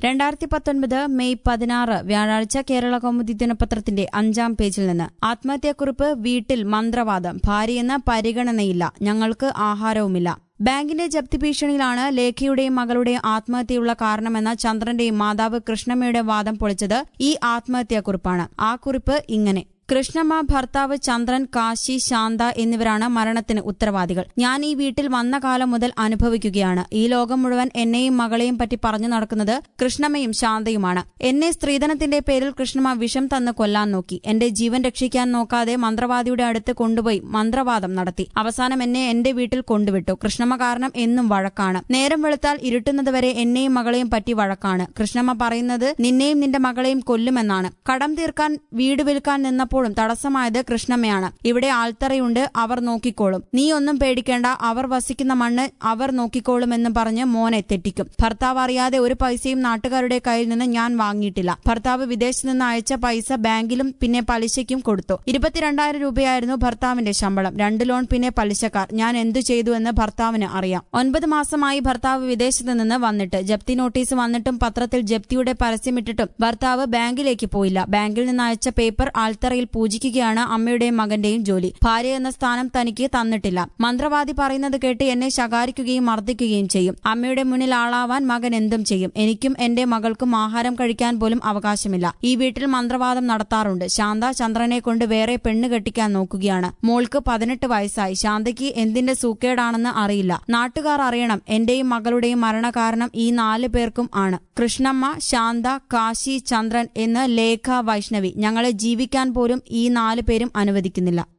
രണ്ടായിരത്തി പത്തൊൻപത് മെയ് പതിനാറ് വ്യാഴാഴ്ച കേരള കൗമുദി ദിനപത്രത്തിന്റെ അഞ്ചാം പേജിൽ നിന്ന് ആത്മഹത്യാക്കുറിപ്പ് വീട്ടിൽ മന്ത്രവാദം ഭാര്യയെന്ന പരിഗണനയില്ല ഞങ്ങൾക്ക് ആഹാരവുമില്ല ബാങ്കിന്റെ ജപ്തി ഭീഷണിയിലാണ് ലേഖയുടെയും മകളുടെയും ആത്മഹത്യയുള്ള കാരണമെന്ന ചന്ദ്രന്റെയും മാതാവ് കൃഷ്ണമ്മയുടെ വാദം പൊളിച്ചത് ഈ ആത്മഹത്യാക്കുറിപ്പാണ് ആ കുറിപ്പ് ഇങ്ങനെ കൃഷ്ണമ്മ ഭർത്താവ് ചന്ദ്രൻ കാശി ശാന്ത എന്നിവരാണ് മരണത്തിന് ഉത്തരവാദികൾ ഞാൻ ഈ വീട്ടിൽ വന്ന കാലം മുതൽ അനുഭവിക്കുകയാണ് ഈ ലോകം മുഴുവൻ എന്നെയും മകളെയും പറ്റി പറഞ്ഞു നടക്കുന്നത് കൃഷ്ണമ്മയും ശാന്തയുമാണ് എന്നെ സ്ത്രീധനത്തിന്റെ പേരിൽ കൃഷ്ണമ്മ വിഷം തന്ന് കൊല്ലാൻ നോക്കി എന്റെ ജീവൻ രക്ഷിക്കാൻ നോക്കാതെ മന്ത്രവാദിയുടെ അടുത്ത് കൊണ്ടുപോയി മന്ത്രവാദം നടത്തി അവസാനം എന്നെ എന്റെ വീട്ടിൽ കൊണ്ടുവിട്ടു കൃഷ്ണമ്മ കാരണം എന്നും വഴക്കാണ് നേരം വെളുത്താൽ ഇരുട്ടുന്നതുവരെ എന്നെയും മകളെയും പറ്റി വഴക്കാണ് കൃഷ്ണമ്മ പറയുന്നത് നിന്നെയും നിന്റെ മകളെയും കൊല്ലുമെന്നാണ് കടം തീർക്കാൻ വീട് വിൽക്കാൻ നിന്നപ്പോഴും തടസ്സമായത് കൃഷ്ണമ്മയാണ് ഇവിടെ ആൾത്തറയുണ്ട് അവർ നോക്കിക്കോളും നീ ഒന്നും പേടിക്കേണ്ട അവർ വസിക്കുന്ന മണ്ണ് അവർ നോക്കിക്കോളുമെന്ന് പറഞ്ഞ് മോനെ തെറ്റിക്കും ഭർത്താവ് അറിയാതെ ഒരു പൈസയും നാട്ടുകാരുടെ കയ്യിൽ നിന്ന് ഞാൻ വാങ്ങിയിട്ടില്ല ഭർത്താവ് വിദേശത്ത് നിന്ന് അയച്ച പൈസ ബാങ്കിലും പിന്നെ പലിശയ്ക്കും കൊടുത്തു ഇരുപത്തിരണ്ടായിരം രൂപയായിരുന്നു ഭർത്താവിന്റെ ശമ്പളം രണ്ട് ലോൺ പിന്നെ പലിശക്കാർ ഞാൻ എന്തു ചെയ്തു എന്ന് ഭർത്താവിന് അറിയാം ഒൻപത് മാസമായി ഭർത്താവ് വിദേശത്ത് നിന്ന് വന്നിട്ട് ജപ്തി നോട്ടീസ് വന്നിട്ടും പത്രത്തിൽ ജപ്തിയുടെ പരസ്യമിട്ടിട്ടും ഭർത്താവ് ബാങ്കിലേക്ക് പോയില്ല ബാങ്കിൽ നിന്ന് അയച്ച പേപ്പർ ആൾത്തറയിൽ പൂജിക്കുകയാണ് അമ്മയുടെയും മകന്റെയും ജോലി ഭാര്യ എന്ന സ്ഥാനം തനിക്ക് തന്നിട്ടില്ല മന്ത്രവാദി പറയുന്നത് കേട്ട് എന്നെ ശകാരിക്കുകയും മർദ്ദിക്കുകയും ചെയ്യും അമ്മയുടെ മുന്നിൽ ആളാവാൻ മകൻ എന്തും ചെയ്യും എനിക്കും എന്റെ മകൾക്കും ആഹാരം കഴിക്കാൻ പോലും അവകാശമില്ല ഈ വീട്ടിൽ മന്ത്രവാദം നടത്താറുണ്ട് ശാന്ത ചന്ദ്രനെ കൊണ്ട് വേറെ പെണ്ണ് കെട്ടിക്കാൻ നോക്കുകയാണ് മോൾക്ക് പതിനെട്ട് വയസ്സായി ശാന്തയ്ക്ക് എന്തിന്റെ സൂക്കേടാണെന്ന് അറിയില്ല നാട്ടുകാർ അറിയണം എന്റെയും മകളുടെയും മരണകാരണം ഈ നാല് പേർക്കും ആണ് കൃഷ്ണമ്മ ശാന്ത കാശി ചന്ദ്രൻ എന്ന് ലേഖ വൈഷ്ണവി ഞങ്ങളെ ജീവിക്കാൻ പോലും ഈ നാല് പേരും അനുവദിക്കുന്നില്ല